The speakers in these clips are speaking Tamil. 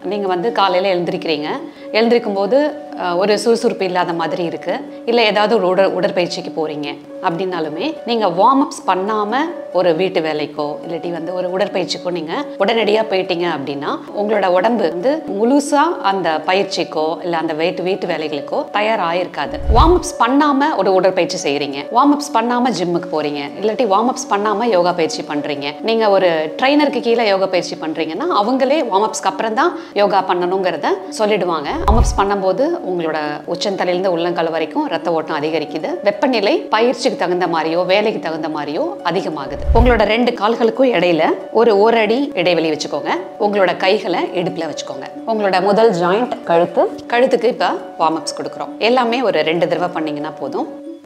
நீங்கள் வந்து காலையில் எழுந்திருக்கிறீங்க எழுந்திருக்கும் போது அஹ், ஒரு சுறுசுறுப்பு இல்லாத மாதிரி இருக்குது இல்லை ஏதாவது ஒரு உடற் உடற்பயிற்சிக்கு போகிறீங்க அப்படின்னாலுமே நீங்கள் வார்ம் அப்ஸ் பண்ணாமல் ஒரு வீட்டு வேலைக்கோ இல்லாட்டி வந்து ஒரு உடற்பயிற்சிக்கோ நீங்கள் உடனடியாக போயிட்டீங்க அப்படின்னா உங்களோட உடம்பு வந்து முழுசாக அந்த பயிற்சிக்கோ இல்லை அந்த வெயிட் வீட்டு வேலைகளுக்கோ தயாராகிருக்காது வார்ம் அப்ஸ் பண்ணாமல் ஒரு உடற்பயிற்சி செய்கிறீங்க வார்ம் அப்ஸ் பண்ணாமல் ஜிம்முக்கு போகிறீங்க இல்லாட்டி வார்ம் அப்ஸ் பண்ணாமல் யோகா பயிற்சி பண்ணுறீங்க நீங்கள் ஒரு ட்ரைனருக்கு கீழே யோகா பயிற்சி பண்ணுறீங்கன்னா அவங்களே வார்ம் அப்ஸ்க்கு அப்புறம் தான் யோகா பண்ணணுங்கிறத சொல்லிடுவாங்க வார்ம் அப்ஸ் பண்ணும்போது உங்களோட உச்சந்தலையிலேருந்து உள்ளங்கால் வரைக்கும் ரத்த ஓட்டம் அதிகரிக்குது வெப்பநிலை பயிற்சிக்கு தகுந்த மாதிரியோ வேலைக்கு தகுந்த மாதிரியோ அதிகமாகுது உங்களோட ரெண்டு கால்களுக்கும் இடையில ஒரு ஒரு அடி இடைவெளி வச்சுக்கோங்க உங்களோட கைகளை இடுப்புல வச்சுக்கோங்க உங்களோட முதல் ஜாயிண்ட் கழுத்து கழுத்துக்கு இப்போ வார்ம் அப்ஸ் கொடுக்குறோம் எல்லாமே ஒரு ரெண்டு தடவை பண்ணீங்கன்னா போதும்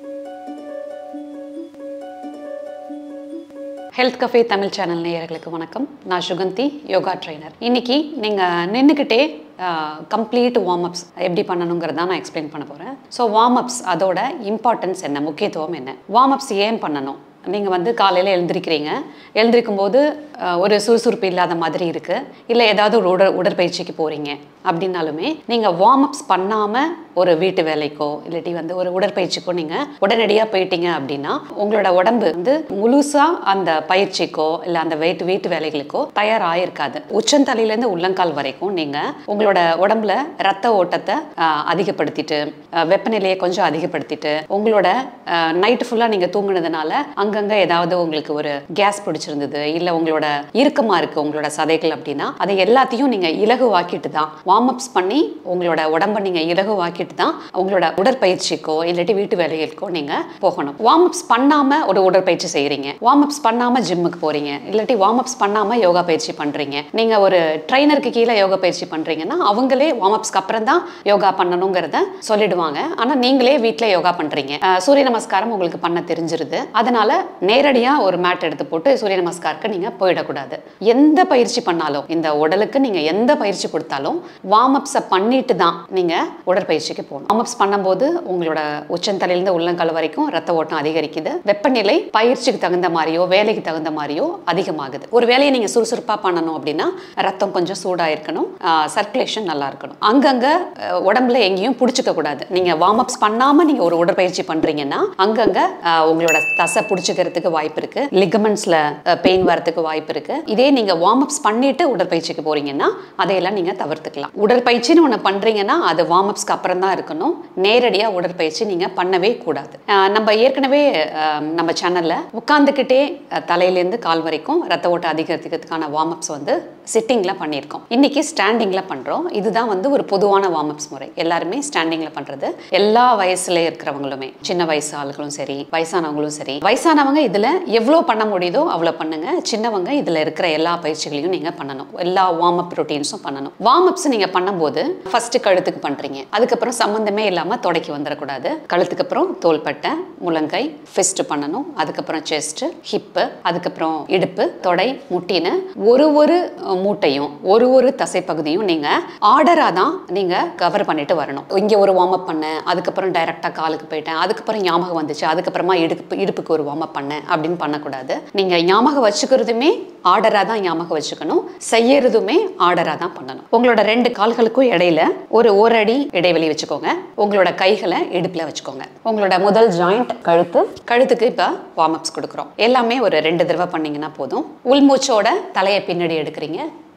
ஹெல்த் கஃபே தமிழ் சேனல் நேயர்களுக்கு வணக்கம் நான் சுகந்தி யோகா ட்ரைனர் இன்னைக்கு நீங்கள் நின்றுக்கிட்டே கம்ப்ளீட் வார்ம் அப்ஸ் எப்படி பண்ணணுங்கிறத நான் எக்ஸ்பிளைன் பண்ண போகிறேன் ஸோ வார்ம் அப்ஸ் அதோட இம்பார்ட்டன்ஸ் என்ன முக்கியத்துவம் என்ன வார்ம் அப்ஸ் ஏன் பண்ணணும் நீங்கள் வந்து காலையில் எழுந்திருக்கிறீங்க எழுந்திருக்கும் போது அஹ், ஒரு சுறுசுறுப்பு இல்லாத மாதிரி இருக்குது இல்லை ஏதாவது ஒரு உடற் உடற்பயிற்சிக்கு போகிறீங்க அப்படின்னாலுமே நீங்கள் வார்ம் அப்ஸ் பண்ணாமல் ஒரு வீட்டு வேலைக்கோ இல்லாட்டி வந்து ஒரு உடற்பயிற்சிக்கோ நீங்கள் உடனடியாக போயிட்டீங்க அப்படின்னா உங்களோட உடம்பு வந்து முழுசாக அந்த பயிற்சிக்கோ இல்லை அந்த வெயிட் வீட்டு வேலைகளுக்கோ தயாராகிருக்காது உச்சந்தலையிலேருந்து உள்ளங்கால் வரைக்கும் நீங்கள் உங்களோட உடம்புல ரத்த ஓட்டத்தை அஹ், அதிகப்படுத்திட்டு அஹ், வெப்பநிலையை கொஞ்சம் அதிகப்படுத்திட்டு உங்களோட நைட்டு ஃபுல்லாக நீங்கள் தூங்குனதுனால அங்கங்கே ஏதாவது உங்களுக்கு ஒரு கேஸ் பிடிச்சிருந்தது இல்லை உங்களோட இறுக்கமாக இருக்குது உங்களோட சதைகள் அப்படின்னா அதை எல்லாத்தையும் நீங்கள் இலகுவாக்கிட்டு தான் வார்ம் அப்ஸ் பண்ணி உங்களோட உடம்பை நீங்கள் இலகுவாக்கிட்டு தான் உங்களோட உடற்பயிற்சிக்கோ இல்லாட்டி வீட்டு வேலைகளுக்கோ நீங்கள் போகணும் வார்ம் அப்ஸ் பண்ணாமல் ஒரு உடற்பயிற்சி செய்கிறீங்க வார்ம் அப்ஸ் பண்ணாமல் ஜிம்முக்கு போகிறீங்க இல்லாட்டி வார்ம் அப்ஸ் பண்ணாமல் யோகா பயிற்சி பண்ணுறீங்க நீங்கள் ஒரு ட்ரைனருக்கு கீழே யோகா பயிற்சி பண்ணுறீங்கன்னா அவங்களே வார்ம் அப்ஸ்க்கு அப்புறம் தான் யோகா பண்ணணுங்கிறத சொல்லிடுவாங்க ஆனால் நீங்களே வீட்டில் யோகா பண்ணுறீங்க சூரிய நமஸ்காரம் உங்களுக்கு பண்ண தெரிஞ்சிருது அதனால நேரடியாக ஒரு மேட் எடுத்து போட்டு சூரிய நமஸ்காருக்கு நீங்கள் போயிடக்கூடாது எந்த பயிற்சி பண்ணாலும் இந்த உடலுக்கு நீங்கள் எந்த பயிற்சி கொடுத்தாலும் வார்ம் அப்ஸை பண்ணிட்டு தான் நீங்கள் உடற்பயிற்சிக்கு போகணும் வார்ம் அப்ஸ் பண்ணும்போது உங்களோட உச்சந்தலையிலேருந்து உள்ளங்கால் வரைக்கும் ரத்த ஓட்டம் அதிகரிக்குது வெப்பநிலை பயிற்சிக்கு தகுந்த மாதிரியோ வேலைக்கு தகுந்த மாதிரியோ அதிகமாகுது ஒரு வேலையை நீங்கள் சுறுசுறுப்பாக பண்ணணும் அப்படின்னா ரத்தம் கொஞ்சம் சூடாக இருக்கணும் சர்க்குலேஷன் நல்லா இருக்கணும் அங்கங்கே அஹ், உடம்புல எங்கேயும் பிடிச்சிக்க கூடாது நீங்கள் வார்ம் அப்ஸ் பண்ணாமல் நீங்கள் ஒரு உடற்பயிற்சி பண்ணுறீங்கன்னா அங்கங்கே அஹ், உங்களோட தசை பிடிச்சிக்கிறதுக்கு வாய்ப்பு இருக்கு லிகமெண்ட்ஸில் பெயின் வரதுக்கு வாய்ப்பு இருக்கு இதே நீங்கள் வார்ம் அப்ஸ் பண்ணிட்டு உடற்பயிற்சிக்கு போறீங்கன்னா அதையெல்லாம் நீங்கள் தவிர்த்துக்கலாம் உடற்பயிற்சின்னு ஒன்று பண்ணுறீங்கன்னா அது வார்ம் அப்ஸ்க்கு அப்புறம் தான் இருக்கணும் நேரடியாக உடற்பயிற்சி நீங்கள் பண்ணவே கூடாது அஹ், நம்ம ஏற்கனவே அஹ், நம்ம சேனலில் உட்காந்துக்கிட்டே தலையிலேருந்து கால் வரைக்கும் ரத்த ஓட்டம் அதிகரிக்கிறதுக்கான வார்ம் அப்ஸ் வந்து சிட்டிங்கில் பண்ணியிருக்கோம் இன்னைக்கு ஸ்டாண்டிங்கில் பண்ணுறோம் இதுதான் வந்து ஒரு பொதுவான வார்ம் அப்ஸ் முறை எல்லாருமே ஸ்டாண்டிங்கில் பண்ணுறது எல்லா வயசுல இருக்கிறவங்களுமே சின்ன வயசு ஆளுகளும் சரி வயசானவங்களும் சரி வயசானவங்க இதில் எவ்வளோ பண்ண முடியுதோ அவ்வளோ பண்ணுங்க சின்னவங்க இதில் இருக்கிற எல்லா பயிற்சிகளையும் நீங்கள் பண்ணணும் எல்லா வார்ம் அப் ரொட்டீன்ஸும் பண்ணணும் வார்ம் அப்ஸ் நீங்கள் பண்ணும்போது ஃபர்ஸ்ட் கழுத்துக்கு பண்ணுறீங்க அதுக்கப்புறம் சம்மந்தமே இல்லாமல் தொடக்கி வந்துடக்கூடாது கழுத்துக்கு அப்புறம் தோள்பட்டை முழங்கை ஃபிஸ்ட் பண்ணணும் அதுக்கப்புறம் செஸ்ட் ஹிப்பு அதுக்கப்புறம் இடுப்பு தொடை முட்டின்னு ஒரு ஒரு அஹ், மூட்டையும் ஒரு ஒரு தசைப்பகுதியும் நீங்கள் ஆர்டராக தான் நீங்கள் கவர் பண்ணிட்டு வரணும் இங்கே ஒரு வார்ம் அப் பண்ணேன் அதுக்கப்புறம் டைரெக்டாக காலுக்கு போயிட்டேன் அதுக்கப்புறம் ஞாபகம் வந்துச்சு அதுக்கப்புறமா இடுப்பு இடுப்புக்கு ஒரு வார்ம் அப் பண்ணேன் அப்படின்னு பண்ணக்கூடாது நீங்கள் ஞாபகம் வச்சுக்கிறதுமே ஆர்டராக தான் ஞாபகம் வச்சுக்கணும் செய்யறதுமே ஆர்டராக தான் பண்ணணும் உங்களோட ரெண்டு கால்களுக்கும் இடையில ஒரு ஒரு அடி இடைவெளி வச்சுக்கோங்க உங்களோட கைகளை இடுப்பில் வச்சுக்கோங்க உங்களோட முதல் ஜாயிண்ட் கழுத்து கழுத்துக்கு இப்போ வார்ம் அப்ஸ் கொடுக்குறோம் எல்லாமே ஒரு ரெண்டு தடவை பண்ணீங்கன்னா போதும் உள்மூச்சோட தலையை பின்னாடி எடுக்கிறீங்க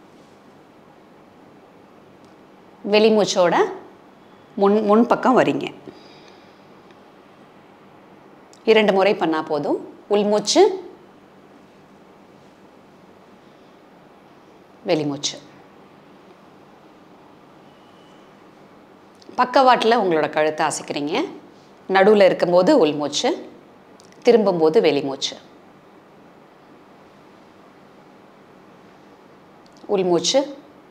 வெளிமூச்சோட முன் முன் பக்கம் வரீங்க இரண்டு முறை பண்ணா போதும் உள்மூச்சு வெளிமூச்சு பக்கவாட்டில் உங்களோட கழுத்தை அசைக்கிறீங்க நடுவில் இருக்கும்போது உள்மூச்சு திரும்பும்போது வெளிமூச்சு உள்மூச்சு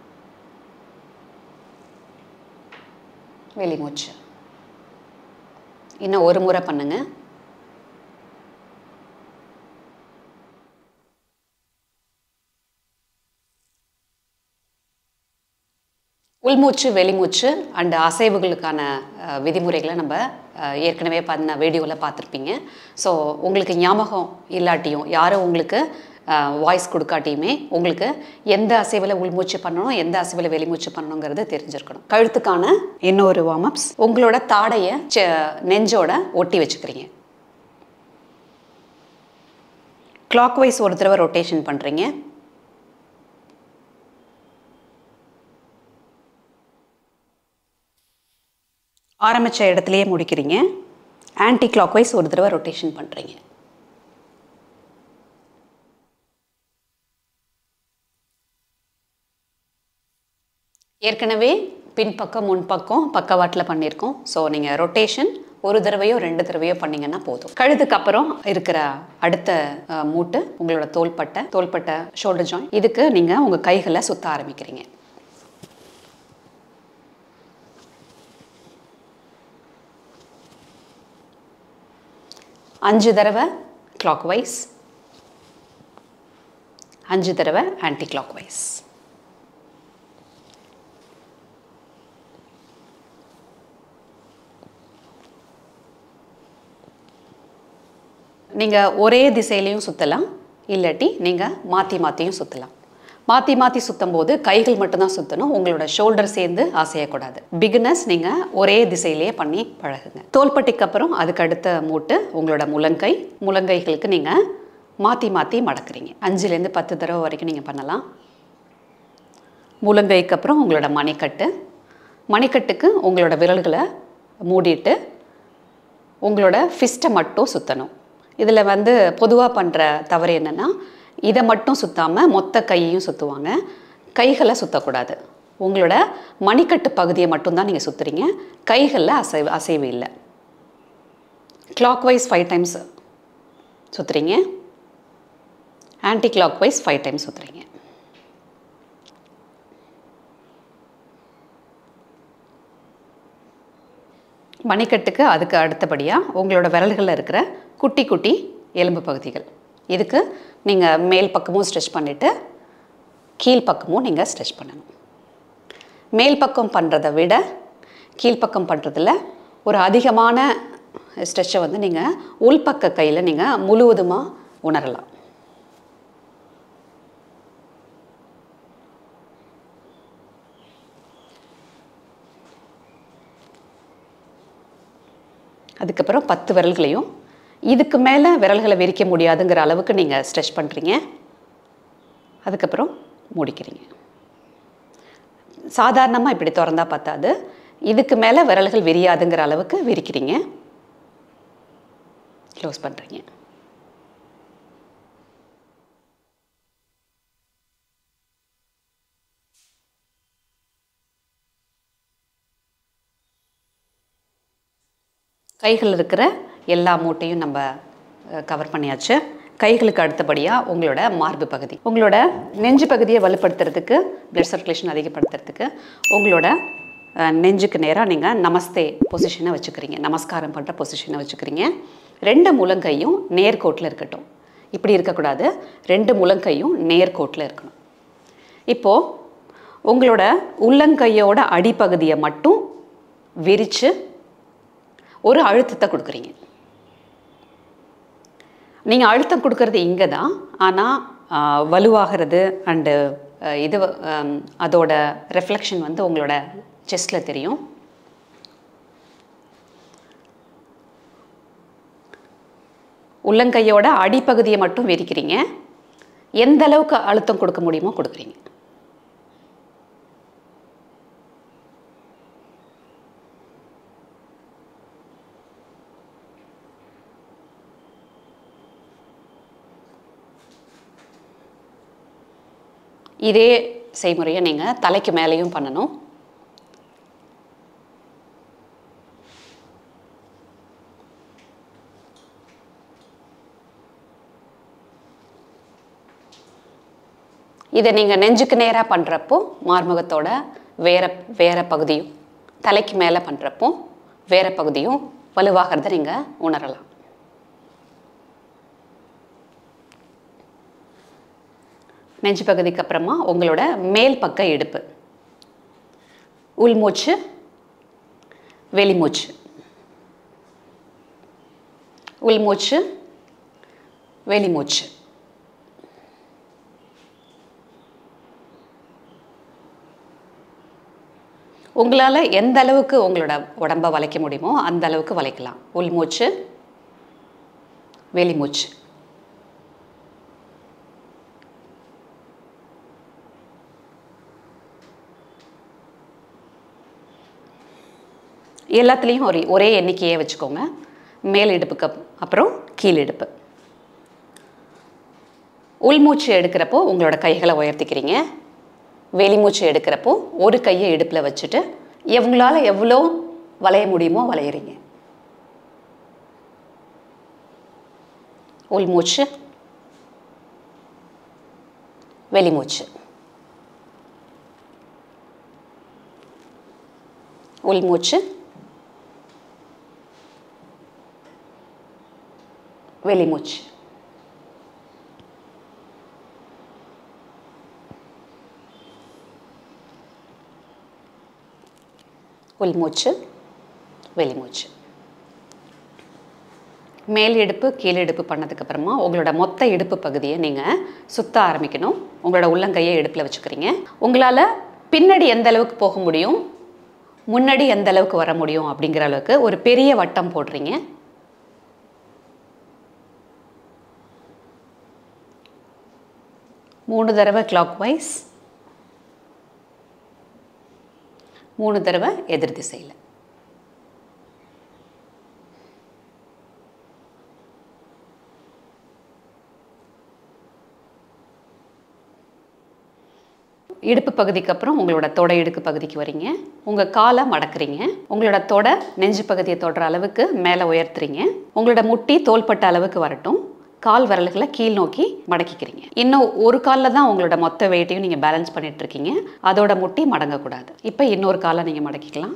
வெளிமூச்சு இன்னும் ஒரு முறை பண்ணுங்க உள்மூச்சு வெளிமூச்சு அண்ட் அசைவுகளுக்கான அஹ், விதிமுறைகளை நம்ம அஹ், ஏற்கனவே பண்ண வீடியோவில் பார்த்துருப்பீங்க ஸோ உங்களுக்கு ஞாபகம் இல்லாட்டியும் யாரும் உங்களுக்கு வாய்ஸ் கொடுக்காட்டியுமே உங்களுக்கு எந்த அசைவில் உள்மூச்சு பண்ணணும் எந்த அசைவில் வெளிமூச்சு பண்ணணுங்கிறது தெரிஞ்சிருக்கணும் கழுத்துக்கான இன்னொரு வார்ம் அப்ஸ் உங்களோட தாடையை செ- நெஞ்சோட ஒட்டி வச்சுக்கிறீங்க கிளாக் வைஸ் ஒரு தடவை ரொட்டேஷன் பண்ணுறீங்க ஆரம்பித்த இடத்துலையே முடிக்கிறீங்க ஆன்டி கிளாக் வைஸ் ஒரு தடவை ரொட்டேஷன் பண்ணுறீங்க ஏற்கனவே பின்பக்கம் முன்பக்கம் பக்கவாட்டில் பண்ணியிருக்கோம் ஸோ நீங்கள் ரொட்டேஷன் ஒரு தடவையோ ரெண்டு தடவையோ பண்ணீங்கன்னா போதும் கழுத்துக்கு அப்புறம் இருக்கிற அடுத்த அஹ், மூட்டு உங்களோட தோள்பட்டை தோள்பட்டை ஷோல்டர் ஜாயின் இதுக்கு நீங்கள் உங்கள் கைகளை சுத்த ஆரம்பிக்கிறீங்க அஞ்சு தடவை கிளாக் வைஸ் அஞ்சு தடவை ஆன்டி கிளாக் வைஸ் நீங்கள் ஒரே திசையிலையும் சுற்றலாம் இல்லாட்டி நீங்கள் மாற்றி மாற்றியும் சுற்றலாம் மாற்றி மாற்றி சுற்றும் போது கைகள் மட்டும்தான் சுற்றணும் உங்களோட ஷோல்டர் சேர்ந்து அசையக்கூடாது பிகினர்ஸ் நீங்கள் ஒரே திசையிலேயே பண்ணி பழகுங்க தோள்பட்டிக்கு அப்புறம் அதுக்கு அடுத்த மூட்டு உங்களோட முழங்கை முழங்கைகளுக்கு நீங்கள் மாற்றி மாற்றி மடக்குறீங்க அஞ்சுலேருந்து பத்து தடவை வரைக்கும் நீங்கள் பண்ணலாம் முழங்கைக்கு அப்புறம் உங்களோட மணிக்கட்டு மணிக்கட்டுக்கு உங்களோட விரல்களை மூடிட்டு உங்களோட ஃபிஸ்ட்டை மட்டும் சுற்றணும் இதில் வந்து பொதுவாக பண்ணுற தவறு என்னென்னா இதை மட்டும் சுத்தாமல் மொத்த கையையும் சுற்றுவாங்க கைகளை சுற்றக்கூடாது உங்களோட மணிக்கட்டு பகுதியை மட்டும்தான் நீங்கள் சுற்றுறீங்க கைகளில் அசைவு அசைவு இல்லை கிளாக் வைஸ் ஃபைவ் டைம்ஸ் சுற்றுறீங்க clock wise five times சுற்றுறீங்க மணிக்கட்டுக்கு அதுக்கு அடுத்தபடியாக உங்களோட விரல்களில் இருக்கிற குட்டி குட்டி எலும்பு பகுதிகள் இதுக்கு நீங்கள் மேல் பக்கமும் ஸ்ட்ரெச் பண்ணிவிட்டு கீழ் பக்கமும் நீங்கள் ஸ்ட்ரெச் பண்ணணும் மேல் பக்கம் பண்ணுறதை விட கீழ்ப்பக்கம் பண்ணுறதுல ஒரு அதிகமான ஸ்ட்ரெச்சை வந்து நீங்கள் உள்பக்க கையில் நீங்கள் முழுவதுமாக உணரலாம் அதுக்கப்புறம் பத்து விரல்களையும் இதுக்கு மேலே விரல்களை விரிக்க முடியாதுங்கிற அளவுக்கு நீங்கள் ஸ்ட்ரெச் பண்ணுறீங்க அதுக்கப்புறம் முடிக்கிறீங்க சாதாரணமாக இப்படி திறந்தா பத்தாது இதுக்கு மேலே விரல்கள் விரியாதுங்கிற அளவுக்கு விரிக்கிறீங்க க்ளோஸ் பண்ணுறீங்க கைகள் இருக்கிற எல்லா மூட்டையும் நம்ம கவர் பண்ணியாச்சு கைகளுக்கு அடுத்தபடியாக உங்களோட மார்பு பகுதி உங்களோட நெஞ்சு பகுதியை வலுப்படுத்துறதுக்கு பிளட் சர்க்குலேஷன் அதிகப்படுத்துறதுக்கு உங்களோட அஹ், நெஞ்சுக்கு நேராக நீங்கள் நமஸ்தே பொசிஷனை வச்சுக்கிறீங்க நமஸ்காரம் பண்ணுற பொசிஷனை வச்சுக்கிறீங்க ரெண்டு முழங்கையும் நேர்கோட்டில் இருக்கட்டும் இப்படி இருக்கக்கூடாது ரெண்டு முழங்கையும் நேர்கோட்டில் இருக்கணும் இப்போது உங்களோட உள்ளங்கையோட அடிப்பகுதியை மட்டும் விரித்து ஒரு அழுத்தத்தை கொடுக்குறீங்க நீங்கள் அழுத்தம் கொடுக்கறது இங்கே தான் ஆனால் வலுவாகிறது அண்டு இது ஆம், அதோட ரெஃப்ளெக்ஷன் வந்து உங்களோட செஸ்டில் தெரியும் உள்ளங்கையோட அடிப்பகுதியை மட்டும் விரிக்கிறீங்க எந்த அளவுக்கு அழுத்தம் கொடுக்க முடியுமோ கொடுக்குறீங்க இதே செய்முறையை நீங்கள் தலைக்கு மேலேயும் பண்ணணும் இதை நீங்கள் நெஞ்சுக்கு நேராக பண்ணுறப்போ மார்முகத்தோட வேற வேற பகுதியும் தலைக்கு மேலே பண்ணுறப்போ வேற பகுதியும் வலுவாகிறத நீங்கள் உணரலாம் நெஞ்சு பகுதிக்கு அப்புறமா உங்களோட மேல் பக்க இடுப்பு உள்மூச்சு வெளிமூச்சு உள்மூச்சு வெளிமூச்சு உங்களால் எந்த அளவுக்கு உங்களோட உடம்பை வளைக்க முடியுமோ அந்த அளவுக்கு வளைக்கலாம் உள்மூச்சு வெளிமூச்சு எல்லாத்துலேயும் ஒரு ஒரே எண்ணிக்கையே வச்சுக்கோங்க மேல் இடுப்புக்கு அப்- அப்புறம் கீழ் இடுப்பு உள்மூச்சு எடுக்கிறப்போ உங்களோட கைகளை உயர்த்திக்கிறீங்க வெளிமூச்சு எடுக்கிறப்போ ஒரு கையை இடுப்பில் வச்சுட்டு எவங்களால எவ்வளோ வளைய முடியுமோ வளையிறீங்க உள்மூச்சு வெளிமூச்சு உள்மூச்சு வெளிமூச்சு உள்மூச்சு வெளிமூச்சு மேல் இடுப்பு கீழ் இடுப்பு பண்ணதுக்கு அப்புறமா உங்களோட மொத்த இடுப்பு பகுதியை நீங்கள் சுத்த ஆரம்பிக்கணும் உங்களோட உள்ளங்கையை இடுப்பில் வச்சுக்கிறீங்க உங்களால் பின்னாடி எந்த அளவுக்கு போக முடியும் முன்னாடி எந்த அளவுக்கு வர முடியும் அப்படிங்கிற அளவுக்கு ஒரு பெரிய வட்டம் போடுறீங்க மூணு தடவை கிளாக் வைஸ் மூணு தடவை எதிர் திசையில் இடுப்பு பகுதிக்கு அப்புறம் உங்களோட தொடை இடுக்கு பகுதிக்கு வரீங்க உங்கள் காலை மடக்குறீங்க உங்களோட தொடை நெஞ்சு பகுதியை தொடுற அளவுக்கு மேலே உயர்த்துறீங்க உங்களோட முட்டி தோள்பட்ட அளவுக்கு வரட்டும் கால் விரல்களை கீழ் நோக்கி மடக்கிக்கிறீங்க இன்னும் ஒரு காலில் தான் உங்களோட மொத்த வெயிட்டையும் நீங்கள் பேலன்ஸ் பண்ணிட்டு இருக்கீங்க அதோட முட்டி மடங்கக்கூடாது இப்போ இன்னொரு காலை நீங்கள் மடக்கிக்கலாம்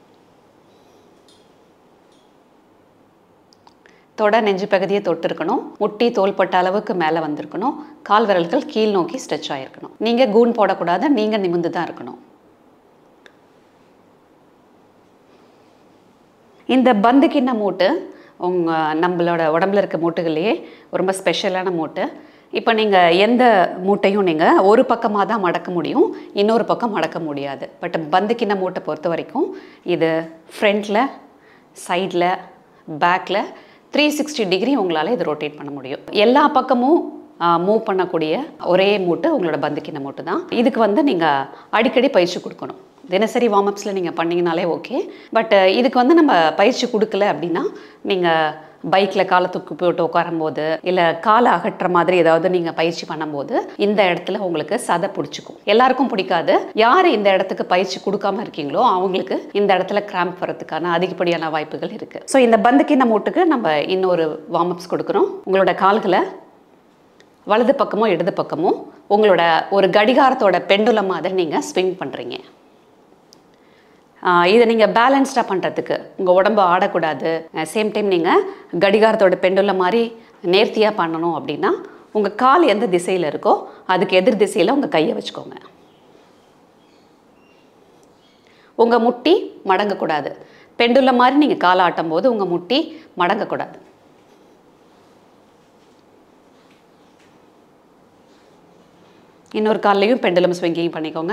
தொட நெஞ்சு பகுதியை தொட்டிருக்கணும் முட்டி தோள்பட்ட அளவுக்கு மேலே வந்திருக்கணும் கால் விரல்கள் கீழ் நோக்கி ஸ்ட்ரெச் ஆகிருக்கணும் நீங்கள் கூன் போடக்கூடாது நீங்கள் நிமிந்து தான் இருக்கணும் இந்த பந்து கிண்ண மூட்டு உங்கள் நம்மளோட உடம்புல இருக்க மூட்டுகள்லேயே ரொம்ப ஸ்பெஷலான மூட்டு இப்போ நீங்கள் எந்த மூட்டையும் நீங்கள் ஒரு பக்கமாக தான் மடக்க முடியும் இன்னொரு பக்கம் மடக்க முடியாது பட் பந்து கிண்ண மூட்டை பொறுத்த வரைக்கும் இது ஃப்ரண்ட்டில் சைடில் பேக்கில் த்ரீ சிக்ஸ்டி டிகிரி உங்களால் இது ரொட்டேட் பண்ண முடியும் எல்லா பக்கமும் மூவ் பண்ணக்கூடிய ஒரே மூட்டு உங்களோட பந்துக்கின மூட்டு தான் இதுக்கு வந்து நீங்கள் அடிக்கடி பயிற்சி கொடுக்கணும் தினசரி வார்ம்அப்ஸில் நீங்கள் பண்ணிங்கனாலே ஓகே பட் இதுக்கு வந்து நம்ம பயிற்சி கொடுக்கல அப்படின்னா நீங்கள் பைக்கில் காலை தூக்கி போட்டு உட்காரும்போது இல்லை காலை அகற்றுற மாதிரி ஏதாவது நீங்கள் பயிற்சி பண்ணும்போது இந்த இடத்துல உங்களுக்கு சதை பிடிச்சிக்கும் எல்லாருக்கும் பிடிக்காது யார் இந்த இடத்துக்கு பயிற்சி கொடுக்காம இருக்கீங்களோ அவங்களுக்கு இந்த இடத்துல கிராம்ப் வரதுக்கான அதிகப்படியான வாய்ப்புகள் இருக்குது ஸோ இந்த பந்துக்கின மூட்டுக்கு நம்ம இன்னொரு வார்ம்அப்ஸ் கொடுக்குறோம் உங்களோட கால்களை வலது பக்கமோ இடது பக்கமோ உங்களோட ஒரு கடிகாரத்தோட பெண்டுலம் மாதிரி நீங்கள் ஸ்விங் பண்ணுறீங்க இதை நீங்கள் பேலன்ஸ்டாக பண்ணுறதுக்கு உங்கள் உடம்பு ஆடக்கூடாது சேம் டைம் நீங்கள் கடிகாரத்தோட பெண்டுள்ள மாதிரி நேர்த்தியாக பண்ணணும் அப்படின்னா உங்கள் கால் எந்த திசையில் இருக்கோ அதுக்கு எதிர் திசையில் உங்கள் கையை வச்சுக்கோங்க உங்கள் முட்டி மடங்கக்கூடாது பெண்டுள்ள மாதிரி நீங்கள் காலை ஆட்டும் போது உங்கள் முட்டி மடங்கக்கூடாது இன்னொரு கால்லையும் பெண்டுலம் ஸ்விங்கிங் பண்ணிக்கோங்க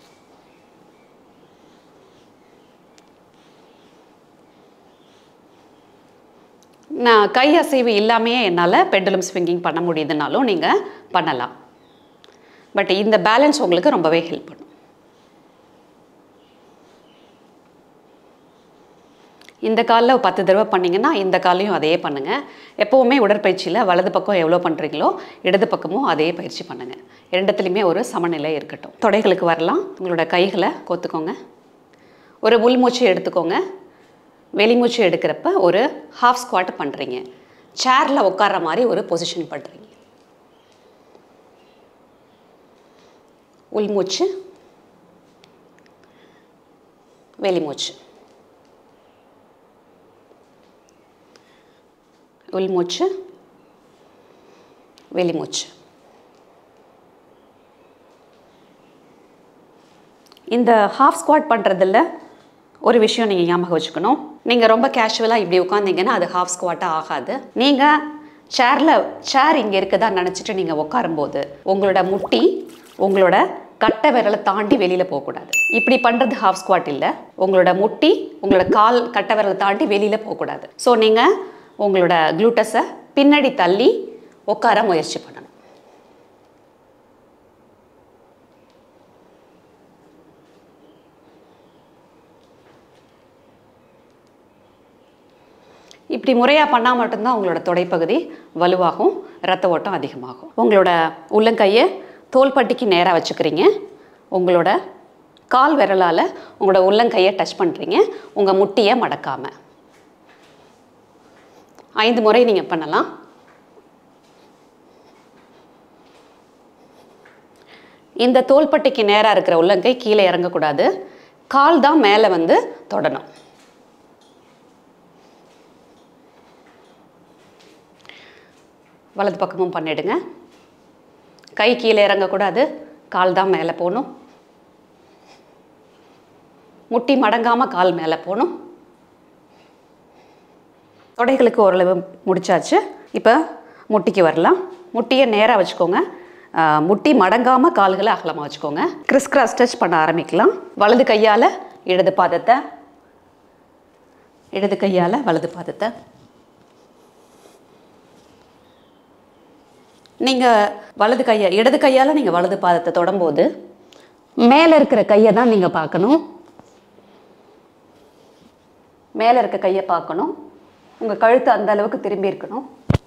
நான் கை அசைவு இல்லாமையே என்னால் பெண்டுலம் ஸ்விங்கிங் பண்ண முடியுதுனாலும் நீங்கள் பண்ணலாம் பட் இந்த பேலன்ஸ் உங்களுக்கு ரொம்பவே ஹெல்ப் பண்ணும் இந்த காலில் பத்து தடவை பண்ணிங்கன்னா இந்த காலையும் அதே பண்ணுங்கள் எப்போவுமே உடற்பயிற்சியில் வலது பக்கம் எவ்வளோ பண்ணுறீங்களோ இடது பக்கமும் அதே பயிற்சி பண்ணுங்கள் ரெண்டுத்துலேயுமே ஒரு சமநிலை இருக்கட்டும் தொடைகளுக்கு வரலாம் உங்களோட கைகளை கோத்துக்கோங்க ஒரு உள்மூச்சு எடுத்துக்கோங்க வெளிமூச்சு எடுக்கிறப்ப ஒரு ஹாஃப் ஸ்குவாட் பண்ணுறீங்க சேரில் உட்கார்ற மாதிரி ஒரு பொசிஷன் பண்ணுறீங்க உள்மூச்சு வெளிமூச்சு உள்மூச்சு வெளிமூச்சு இந்த ஹாஃப் ஸ்குவாட் பண்ணுறதில்ல ஒரு விஷயம் நீங்கள் ஞாபகம் வச்சுக்கணும் நீங்கள் ரொம்ப கேஷுவலாக இப்படி உட்காந்தீங்கன்னா அது ஹாஃப் ஸ்குவாட்டாக ஆகாது நீங்கள் சேரில் சேர் இங்கே இருக்குதா நினச்சிட்டு நீங்கள் உட்காரும்போது உங்களோட முட்டி உங்களோட கட்டை விரலை தாண்டி வெளியில் போகக்கூடாது இப்படி பண்ணுறது ஹாஃப் ஸ்குவாட் இல்லை உங்களோட முட்டி உங்களோட கால் கட்டை விரலை தாண்டி வெளியில் போகக்கூடாது ஸோ நீங்கள் உங்களோட க்ளூட்டஸை பின்னாடி தள்ளி உட்கார முயற்சி பண்ணணும் இப்படி முறையாக பண்ணால் மட்டும்தான் உங்களோட தொடைப்பகுதி வலுவாகும் ரத்த ஓட்டம் அதிகமாகும் உங்களோட உள்ளங்கையை தோள்பட்டிக்கு நேராக வச்சுக்கிறீங்க உங்களோட கால் விரலால் உங்களோட உள்ளங்கையை டச் பண்ணுறீங்க உங்கள் முட்டியை மடக்காமல் ஐந்து முறை நீங்கள் பண்ணலாம் இந்த தோள்பட்டைக்கு நேராக இருக்கிற உள்ளங்கை கீழே இறங்கக்கூடாது கால் தான் மேலே வந்து தொடணும் வலது பக்கமும் பண்ணிடுங்க கை கீழே இறங்கக்கூடாது கால் தான் மேலே போகணும் முட்டி மடங்காமல் கால் மேலே போகணும் தொடைகளுக்கு ஓரளவு முடிச்சாச்சு இப்போ முட்டிக்கு வரலாம் முட்டியை நேராக வச்சுக்கோங்க ஆஹ் முட்டி மடங்காமல் கால்களை அகலமாக வச்சுக்கோங்க கிறிஸ் கிராஸ் டச் பண்ண ஆரம்பிக்கலாம் வலது கையால் இடது பாதத்தை இடது கையால் வலது பாதத்தை நீங்கள் வலது கையை இடது கையால் நீங்கள் வலது பாதத்தை தொடும்போது மேலே இருக்கிற கையை தான் நீங்கள் பார்க்கணும் மேலே இருக்க கையை பார்க்கணும் உங்கள் கழுத்து அந்த அளவுக்கு திரும்பி இருக்கணும்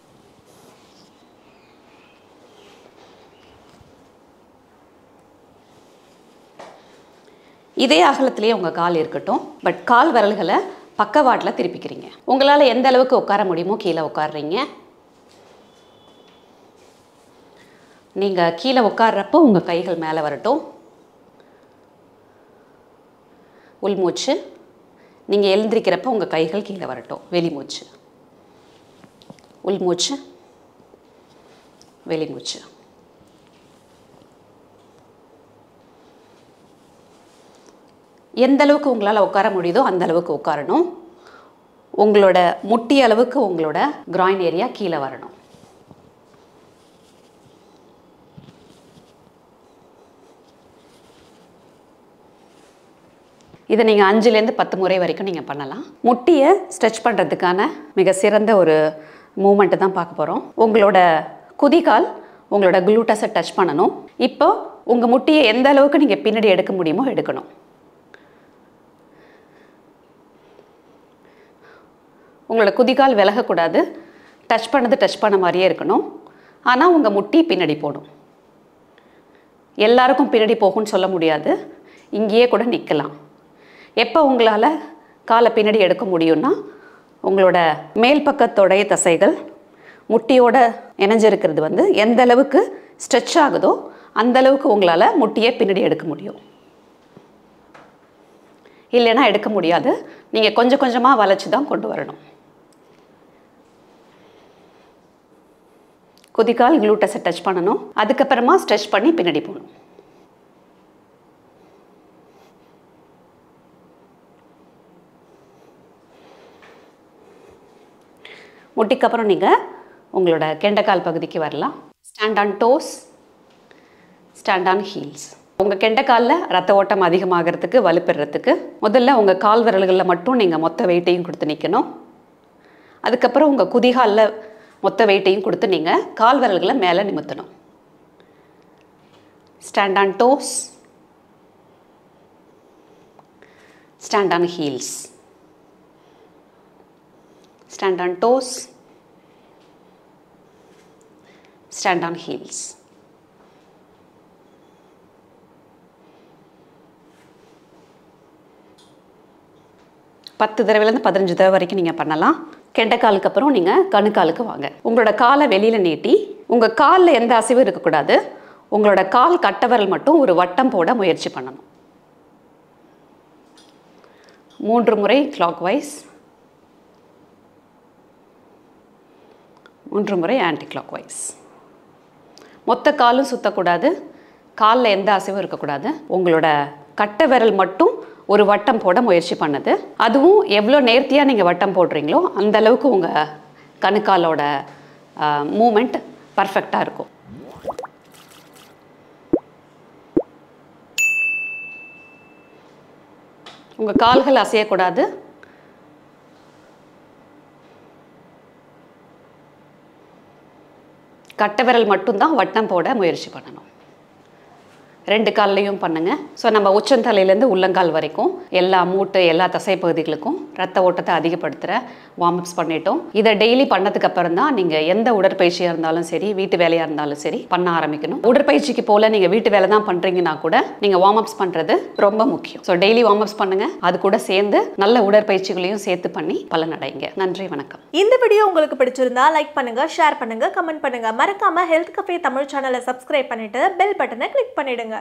இதே அகலத்திலேயே உங்கள் கால் இருக்கட்டும் பட் கால் விரல்களை பக்கவாட்டில் திருப்பிக்கிறீங்க உங்களால் எந்த அளவுக்கு உட்கார முடியுமோ கீழே உட்காடுறீங்க நீங்கள் கீழே உட்கார்றப்போ உங்கள் கைகள் மேலே வரட்டும் உள்மூச்சு நீங்கள் எழுந்திருக்கிறப்ப உங்கள் கைகள் கீழே வரட்டும் வெளிமூச்சு உள்மூச்சு வெளிமூச்சு எந்த அளவுக்கு உங்களால் உட்கார முடியுதோ அந்த அளவுக்கு உட்காரணும் உங்களோட முட்டி அளவுக்கு உங்களோட கிராயின் ஏரியா கீழே வரணும் இதை நீங்கள் அஞ்சுலேருந்து பத்து முறை வரைக்கும் நீங்கள் பண்ணலாம் முட்டியை ஸ்ட்ரெச் பண்ணுறதுக்கான மிக சிறந்த ஒரு மூமெண்ட்டு தான் பார்க்க போகிறோம் உங்களோட குதிகால் உங்களோட குளூட்டஸை டச் பண்ணணும் இப்போ உங்கள் முட்டியை எந்த அளவுக்கு நீங்கள் பின்னாடி எடுக்க முடியுமோ எடுக்கணும் உங்களோட குதிகால் விலகக்கூடாது டச் பண்ணது டச் பண்ண மாதிரியே இருக்கணும் ஆனால் உங்கள் முட்டி பின்னாடி போடும் எல்லாருக்கும் பின்னாடி போகும்னு சொல்ல முடியாது இங்கேயே கூட நிற்கலாம் எப்போ உங்களால் காலை பின்னாடி எடுக்க முடியும்னா உங்களோட மேல் பக்கத்தோடைய தசைகள் முட்டியோட இணைஞ்சிருக்கிறது வந்து எந்த அளவுக்கு ஸ்ட்ரெச் ஆகுதோ அந்த அளவுக்கு உங்களால் முட்டியை பின்னாடி எடுக்க முடியும் இல்லைன்னா எடுக்க முடியாது நீங்கள் கொஞ்சம் கொஞ்சமாக வளைச்சி தான் கொண்டு வரணும் குதிக்கால் குளூட்டஸை டச் பண்ணணும் அதுக்கப்புறமா ஸ்ட்ரெச் பண்ணி பின்னாடி போகணும் முட்டிக்கு அப்புறம் நீங்கள் உங்களோட கெண்டைக்கால் பகுதிக்கு வரலாம் stand on toes stand on heels உங்கள் கெண்டைக்காலில் ரத்த ஓட்டம் அதிகமாகிறதுக்கு வலுப்பெறத்துக்கு முதல்ல உங்கள் கால் விரல்களில் மட்டும் நீங்கள் மொத்த வெயிட்டையும் கொடுத்து நிற்கணும் அதுக்கப்புறம் உங்கள் குதிகாலில் மொத்த வெயிட்டையும் கொடுத்து நீங்கள் கால் விரல்களை மேலே நிமித்தணும் stand on toes stand on heels stand on toes, stand on heels. பத்து தடவைலேருந்து பதினஞ்சு தடவை வரைக்கும் நீங்கள் பண்ணலாம் கெண்டைக்காலுக்கு அப்புறம் நீங்கள் கணுக்காலுக்கு வாங்க உங்களோட காலை வெளியில் நீட்டி உங்கள் காலில் எந்த அசைவும் இருக்கக்கூடாது உங்களோட கால் கட்டவரல் மட்டும் ஒரு வட்டம் போட முயற்சி பண்ணணும் மூன்று முறை கிளாக் வைஸ் மூன்று முறை ஆன்டி கிளாக் வைஸ் மொத்த காலும் சுற்றக்கூடாது காலில் எந்த அசைவும் இருக்கக்கூடாது உங்களோட கட்டை விரல் மட்டும் ஒரு வட்டம் போட முயற்சி பண்ணுது அதுவும் எவ்வளோ நேர்த்தியாக நீங்கள் வட்டம் போடுறீங்களோ அந்த அளவுக்கு உங்கள் கணுக்காலோட மூமெண்ட் பர்ஃபெக்டாக இருக்கும் உங்கள் கால்கள் அசையக்கூடாது கட்டை விரல் மட்டும்தான் வட்டம் போட முயற்சி பண்ணணும் ரெண்டு கால்லையும் பண்ணுங்க ஸோ நம்ம உச்சந்தலையிலேருந்து உள்ளங்கால் வரைக்கும் எல்லா மூட்டு எல்லா தசை பகுதிகளுக்கும் ரத்த ஓட்டத்தை அதிகப்படுத்துகிற வார்ம் அப்ஸ் பண்ணிட்டோம் இதை டெய்லி பண்ணதுக்கு அப்புறம் தான் நீங்கள் எந்த உடற்பயிற்சியாக இருந்தாலும் சரி வீட்டு வேலையாக இருந்தாலும் சரி பண்ண ஆரம்பிக்கணும் உடற்பயிற்சிக்கு போல நீங்கள் வீட்டு வேலை தான் பண்ணுறீங்கன்னா கூட நீங்கள் வார்ம் அப்ஸ் பண்ணுறது ரொம்ப முக்கியம் ஸோ டெய்லி வார்ம் அப்ஸ் பண்ணுங்க அது கூட சேர்ந்து நல்ல உடற்பயிற்சிகளையும் சேர்த்து பண்ணி பலனடைங்க நன்றி வணக்கம் இந்த வீடியோ உங்களுக்கு பிடிச்சிருந்தா லைக் பண்ணுங்க ஷேர் பண்ணுங்க கமெண்ட் பண்ணுங்க மறக்காம ஹெல்த் கஃபே தமிழ் சேனலை சப்ஸ்கிரைப் பண்ணிட்டு பெல் பட்டனை கிளிக் பண்ணிடுங்க